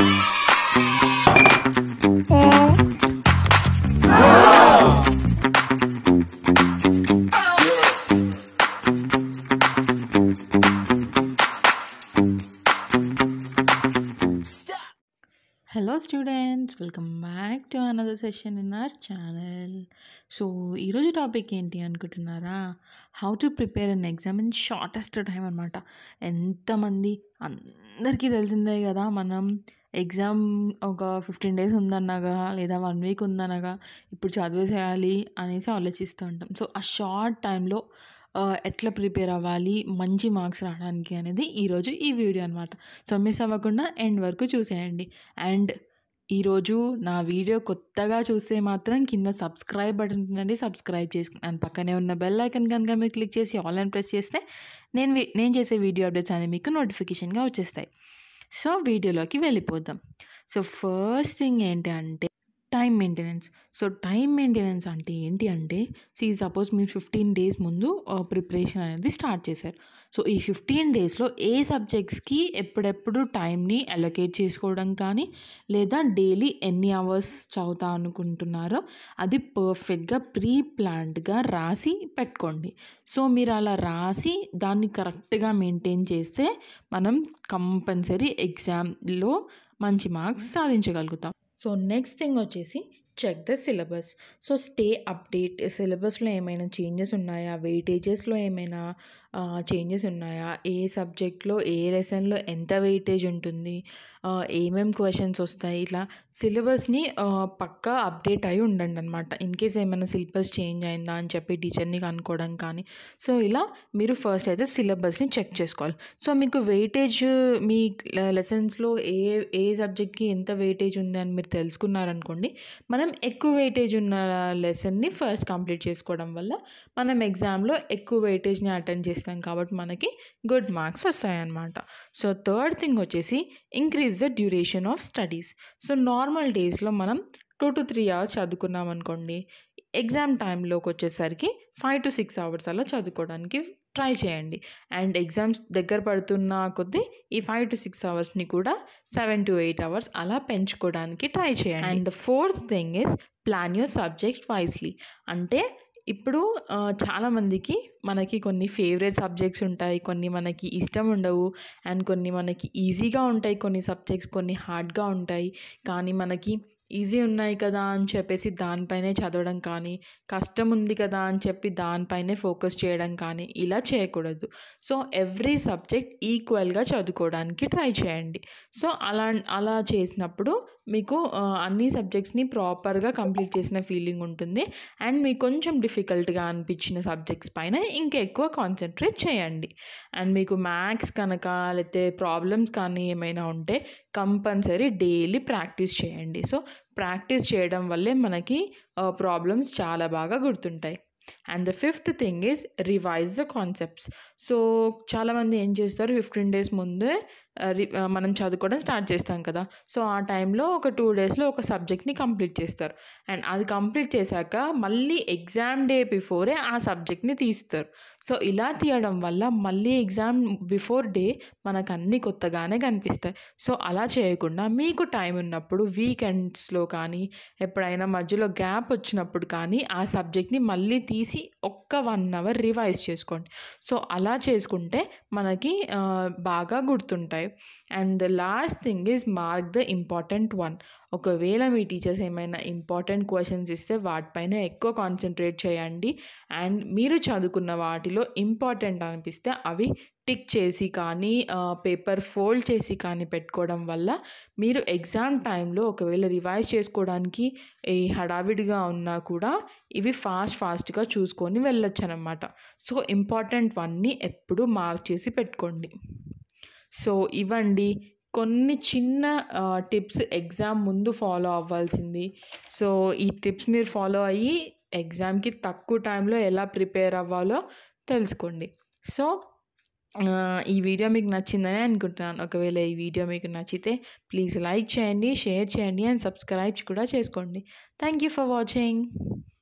hello students welcome back to another session in our channel so ఈరోజు topic ఏంటి అనుకుంటున్నారా how to prepare an exam in shortest time అనమాట ఎంతమంది అందరికీ తెలిసిందే కదా మనం ఎగ్జామ్ ఒక ఫిఫ్టీన్ డేస్ ఉందన్నగా లేదా వన్ వీక్ ఉందనగా ఇప్పుడు చదివేసేయాలి అనేసి ఆలోచిస్తూ ఉంటాం సో ఆ షార్ట్ టైంలో ఎట్లా ప్రిపేర్ అవ్వాలి మంచి మార్క్స్ రావడానికి అనేది ఈరోజు ఈ వీడియో అనమాట సో మిస్ అవ్వకుండా ఎండ్ వరకు చూసేయండి అండ్ ఈరోజు నా వీడియో కొత్తగా చూస్తే మాత్రం కింద సబ్స్క్రైబ్ బటన్ ఉంటుందండి సబ్స్క్రైబ్ చేసుకుని అండ్ పక్కనే ఉన్న బెల్ ఐకన్ కనుక మీరు క్లిక్ చేసి ఆల్ అని ప్రెస్ చేస్తే నేను వి- నేను చేసే వీడియో అప్డేట్స్ అనేవి మీకు నోటిఫికేషన్గా వచ్చేస్తాయి సో వీడియోలోకి వెళ్ళిపోదాం సో ఫస్ట్ థింగ్ ఏంటి అంటే time maintenance so time maintenance అంటే ఏంటి అంటే సి సపోజ్ మీరు ఫిఫ్టీన్ డేస్ ముందు ప్రిపరేషన్ అనేది స్టార్ట్ చేశారు సో ఈ ఫిఫ్టీన్ డేస్లో ఏ సబ్జెక్ట్స్కి ఎప్పుడెప్పుడు టైంని అలొకేట్ చేసుకోవడం కానీ లేదా డైలీ ఎన్ని అవర్స్ చదువుతా అనుకుంటున్నారో అది పర్ఫెక్ట్గా ప్రీ ప్లాన్డ్గా రాసి పెట్టుకోండి సో మీరు అలా రాసి దాన్ని కరెక్ట్గా మెయింటైన్ చేస్తే మనం కంపల్సరీ ఎగ్జామ్లో మంచి మార్క్స్ సాధించగలుగుతాం సో నెక్స్ట్ థింగ్ వచ్చేసి check the syllabus so stay update సిలబస్లో ఏమైనా చేంజెస్ ఉన్నాయా వెయిటేజెస్లో ఏమైనా చేంజెస్ ఉన్నాయా ఏ సబ్జెక్ట్లో ఏ లెసన్లో ఎంత వెయిటేజ్ ఉంటుంది ఏమేం క్వశ్చన్స్ వస్తాయి ఇట్లా సిలబస్ని పక్కా అప్డేట్ అయి ఉండండి అనమాట ఇన్ కేస్ ఏమైనా సిలబస్ చేంజ్ అయిందా అని చెప్పి టీచర్ని కనుక్కోవడం కానీ సో ఇలా మీరు ఫస్ట్ అయితే సిలబస్ని చెక్ చేసుకోవాలి సో మీకు వెయిటేజ్ మీ లెసన్స్లో ఏ ఏ సబ్జెక్ట్కి ఎంత వెయిటేజ్ ఉంది అని మీరు తెలుసుకున్నారనుకోండి మనం ఎక్కువ వెయిటేజ్ ఉన్న లెసన్ని ఫస్ట్ కంప్లీట్ చేసుకోవడం వల్ల మనం ఎగ్జామ్లో ఎక్కువ వెయిటేజ్ని అటెండ్ చేస్తాం కాబట్టి మనకి గుడ్ మార్క్స్ వస్తాయన్నమాట సో థర్డ్ థింగ్ వచ్చేసి increase the duration of studies so normal డేస్లో మనం టూ టు త్రీ అవర్స్ చదువుకున్నాం అనుకోండి ఎగ్జామ్ టైంలోకి వచ్చేసరికి ఫైవ్ టు సిక్స్ అవర్స్ అలా చదువుకోవడానికి ట్రై చేయండి అండ్ ఎగ్జామ్స్ దగ్గర పడుతున్న కొద్దీ ఈ ఫైవ్ టు సిక్స్ అవర్స్ని కూడా సెవెన్ టు ఎయిట్ అవర్స్ అలా పెంచుకోవడానికి ట్రై చేయండి and fourth thing is plan your subject wisely అంటే ఇప్పుడు ఆ, చాలామందికి మనకి కొన్ని ఫేవరెట్ సబ్జెక్ట్స్ ఉంటాయి కొన్ని మనకి ఇష్టం ఉండవు అండ్ కొన్ని మనకి ఈజీగా ఉంటాయి కొన్ని సబ్జెక్ట్స్ కొన్ని హార్డ్గా ఉంటాయి కానీ మనకి ఈజీ ఉన్నాయి కదా అని చెప్పేసి దానిపైనే చదవడం కానీ కష్టం ఉంది కదా అని చెప్పి దానిపైనే ఫోకస్ చేయడం కానీ ఇలా చేయకూడదు సో ఎవ్రీ సబ్జెక్ట్ ఈక్వల్గా చదువుకోవడానికి ట్రై చేయండి సో అలా అలా చేసినప్పుడు మీకు ఆ, అన్ని సబ్జెక్ట్స్ని ప్రాపర్గా కంప్లీట్ చేసిన ఫీలింగ్ ఉంటుంది అండ్ మీకు కొంచెం డిఫికల్ట్గా అనిపించిన సబ్జెక్ట్స్ పైన ఇంకా ఎక్కువ కాన్సన్ట్రేట్ చేయండి అండ్ మీకు మ్యాథ్స్ కనుక లేకపోతే ప్రాబ్లమ్స్ కానీ ఏమైనా ఉంటే కంపల్సరీ డైలీ ప్రాక్టీస్ చేయండి సో ప్రాక్టీస్ చేయడం వల్లే మనకి ప్రాబ్లమ్స్ చాలా బాగా గుర్తుంటాయి and the fifth thing is revise the concepts so చాలామంది ఏం చేస్తారు ఫిఫ్టీన్ డేస్ ముందే ఆ, రి- ఆ, మనం చదువుకోవడం స్టార్ట్ చేస్తాం కదా సో ఆ టైంలో ఒక టూ డేస్లో ఒక సబ్జెక్ట్ని కంప్లీట్ చేస్తారు అండ్ అది కంప్లీట్ చేశాక మళ్ళీ ఎగ్జామ్ డే బిఫోరే ఆ సబ్జెక్ట్ని తీస్తారు సో ఇలా తీయడం వల్ల మళ్ళీ ఎగ్జామ్ బిఫోర్ డే మనకు అన్నీ కొత్తగానే కనిపిస్తాయి సో అలా చేయకుండా మీకు టైం ఉన్నప్పుడు వీకెండ్స్లో కానీ ఎప్పుడైనా మధ్యలో గ్యాప్ వచ్చినప్పుడు కానీ ఆ సబ్జెక్ట్ని మళ్ళీ తీసి ఒక్క వన్ అవర్ రివైజ్ చేసుకోండి సో అలా చేసుకుంటే మనకి ఆ, బాగా గుర్తుంటాయి and the last thing is mark the important one ఒకవేళ మీ టీచర్స్ ఏమైనా ఇంపార్టెంట్ క్వశ్చన్స్ ఇస్తే వాటిపైన ఎక్కువ కాన్సన్ట్రేట్ చేయండి అండ్ మీరు చదువుకున్న వాటిలో ఇంపార్టెంట్ అనిపిస్తే అవి టిక్ చేసి కానీ పేపర్ ఫోల్డ్ చేసి కానీ పెట్టుకోవడం వల్ల మీరు ఎగ్జామ్ టైంలో ఒకవేళ రివైజ్ చేసుకోవడానికి ఈ హడావిడిగా ఉన్నా కూడా ఇవి ఫాస్ట్ ఫాస్ట్గా చూసుకొని వెళ్ళొచ్చు అనమాట సో ఇంపార్టెంట్ వన్ని ఎప్పుడు మార్క్ చేసి పెట్టుకోండి సో ఇవ్వండి కొన్ని చిన్న టిప్స్ ఎగ్జామ్ ముందు ఫాలో అవ్వాల్సింది సో ఈ టిప్స్ మీరు ఫాలో అయ్యి ఎగ్జామ్కి తక్కువ టైంలో ఎలా ప్రిపేర్ అవ్వాలో తెలుసుకోండి సో ఆ, ఈ వీడియో మీకు నచ్చిందని అనుకుంటున్నాను ఒకవేళ ఈ వీడియో మీకు నచ్చితే ప్లీజ్ లైక్ చేయండి షేర్ చేయండి అండ్ సబ్స్క్రైబ్ కూడా చేసుకోండి థ్యాంక్ యూ ఫర్ వాచింగ్